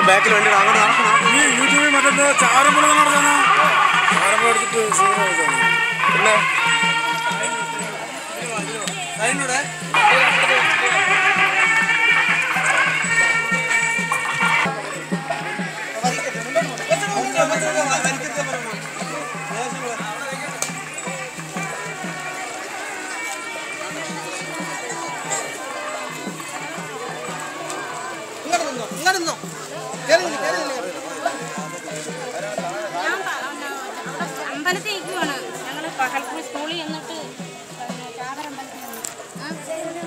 ബാക്കിൽ വണ്ടി അങ്ങോട്ട് നടക്കണം ഈ യൂട്യൂബിൽ മറ്റേ ചാരമ്പുഴ നടത്താനോ ചാരമ്പുഴ എടുത്തിട്ട് സീറോ പിന്നെ ഞാൻ പ- അവിടെ അമ്പലത്തേക്ക് പോണ് ഞങ്ങള് പകൽപ്പുഴ സ്കൂളിൽ എന്നിട്ട് ചാവറമ്പലത്തിൽ വന്നു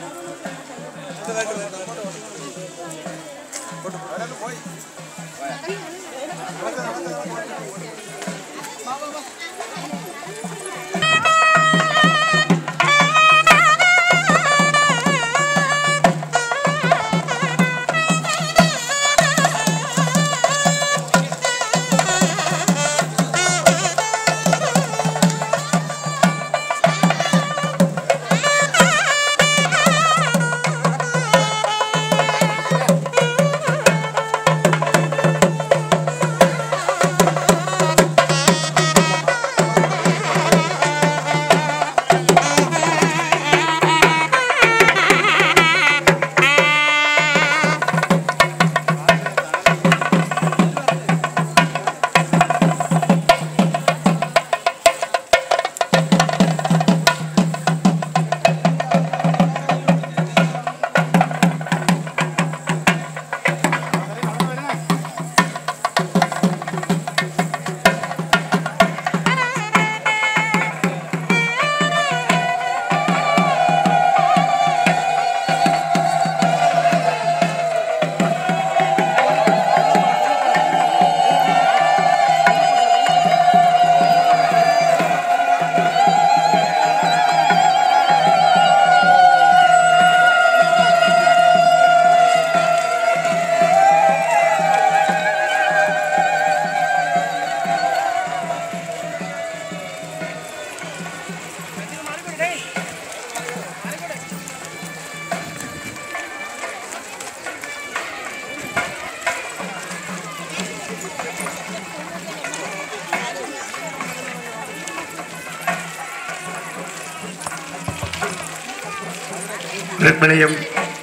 രുക്മിണിയും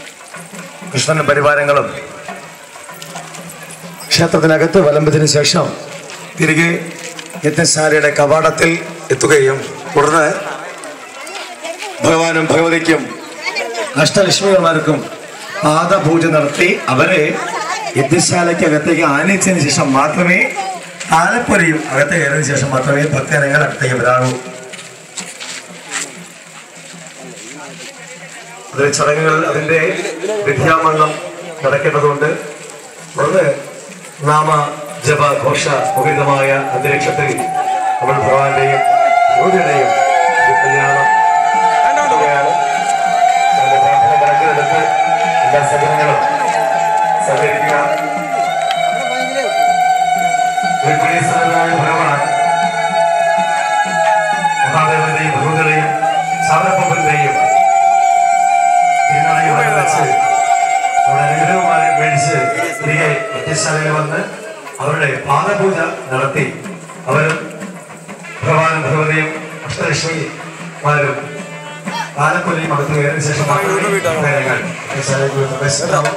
കൃഷ്ണനും പരിവാരങ്ങളും ക്ഷേത്രത്തിനകത്ത് വലമ്പതിന് ശേഷം തിരികെ യജ്ഞശാലയുടെ കവാടത്തിൽ എത്തുകയും തുടർന്ന് ഭഗവാനും ഭഗവതിക്കും അഷ്ടലക്ഷ്മികന്മാർക്കും പാദപൂജ നടത്തി അവരെ യജ്ഞശാലയ്ക്കകത്തേക്ക് ആനയിച്ചതിന് ശേഷം മാത്രമേ ആലപ്പുരയും അകത്ത് കയറിയതിനു ശേഷം മാത്രമേ ഭക്തജനങ്ങൾ അകത്തേക്ക് വരാവൂ അതിലെ ചടങ്ങുകൾ അതിന്റെ വിദ്യാമണ്ണം നടക്കേണ്ടതുണ്ട് തുടർന്ന് നാമ ജപ ഘോഷ മുഖരിതമായ അന്തരീക്ഷത്തിൽ നമ്മൾ ഭഗവാന്റെയും ജ്യോതിയുടെയും ഈ കല്യാണം നടത്തുകയാണ്. നമ്മുടെ പ്രാർത്ഥന കണക്കിലെടുത്ത് എല്ലാ സജ്ജനങ്ങളും സഹകരിക്കുക രുക്മിണീശ്വരനായ ഭഗവാൻ മഹാദേവന്റെയും ഭഗവതിയുടെയും ചാവരപ്പന്റെയും തിരുനാളിൽ വെച്ച് അവിടെ അനുഗ്രഹമായി മേടിച്ച് തിരികെ യജ്ഞശാലയിൽ വന്ന് അവരുടെ പാദപൂജ നടത്തി അവരും ഭഗവാനും ഭഗവതിയും അഷ്ടലക്ഷ്മിമാരും കാലപ്പൊലിയും അകത്ത് കയറിയ ശേഷം മാത്രമേ കാര്യങ്ങൾ യജ്ഞശാലയ്ക്ക് പ്രവേശിക്കാവൂ.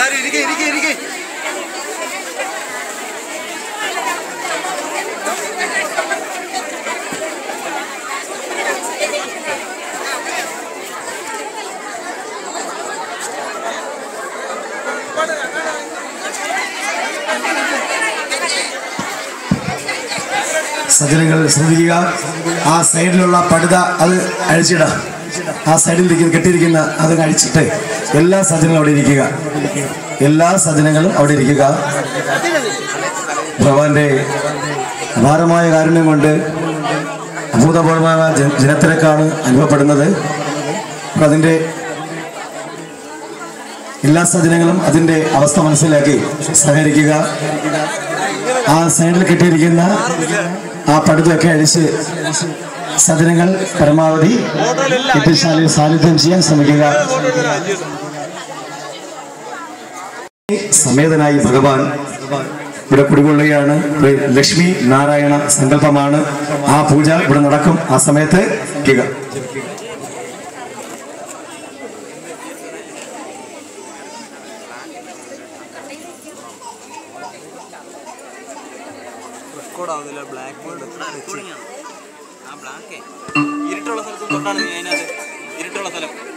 എല്ലാരും ഇരിക്കെ ഇരിക്കെ ഇരിക്കെ സജ്ജനങ്ങൾ ശ്രദ്ധിക്കുക ആ സൈഡിലുള്ള പടുത അത് അഴിച്ചിട ആ സൈഡിൽ ഇരിക്കുന്ന കെട്ടിയിരിക്കുന്ന അത് അഴിച്ചിട്ട് എല്ലാ സജ്ജനങ്ങളും അവിടെ ഇരിക്കുക എല്ലാ സജ്ജനങ്ങളും അവിടെ ഇരിക്കുക ഭഗവാന്റെ അപാരമായ കാരുണ്യം കൊണ്ട് അഭൂതപൂർവമായ ജന- ജനത്തിരക്കാണ് അനുഭവപ്പെടുന്നത് അപ്പൊ അതിന്റെ എല്ലാ സജ്ജനങ്ങളും അതിന്റെ അവസ്ഥ മനസ്സിലാക്കി സഹകരിക്കുക ആ സൈഡിൽ കെട്ടിയിരിക്കുന്ന ആ പടുതൊക്കെ അഴിച്ച് സദനങ്ങൾ പരമാവധി എത്തിശാലയിൽ സാന്നിധ്യം ചെയ്യാൻ ശ്രമിക്കുക സമേതനായി ഭഗവാൻ ഇവിടെ കുടികൊള്ളുകയാണ് ഒരു ലക്ഷ്മി നാരായണ സങ്കല്പമാണ് ആ പൂജ ഇവിടെ നടക്കും ആ സമയത്ത് ഇരിക്കുക റെക്കോർഡ് ആവുന്നില്ല ബ്ലാക്ക് ബോർഡ് ആ ബ്ലാക്ക് ഇരുട്ടുള്ള സ്ഥലത്ത് തൊട്ടാണ് നീ അതിനകത്ത് ഇരുട്ടുള്ള സ്ഥലം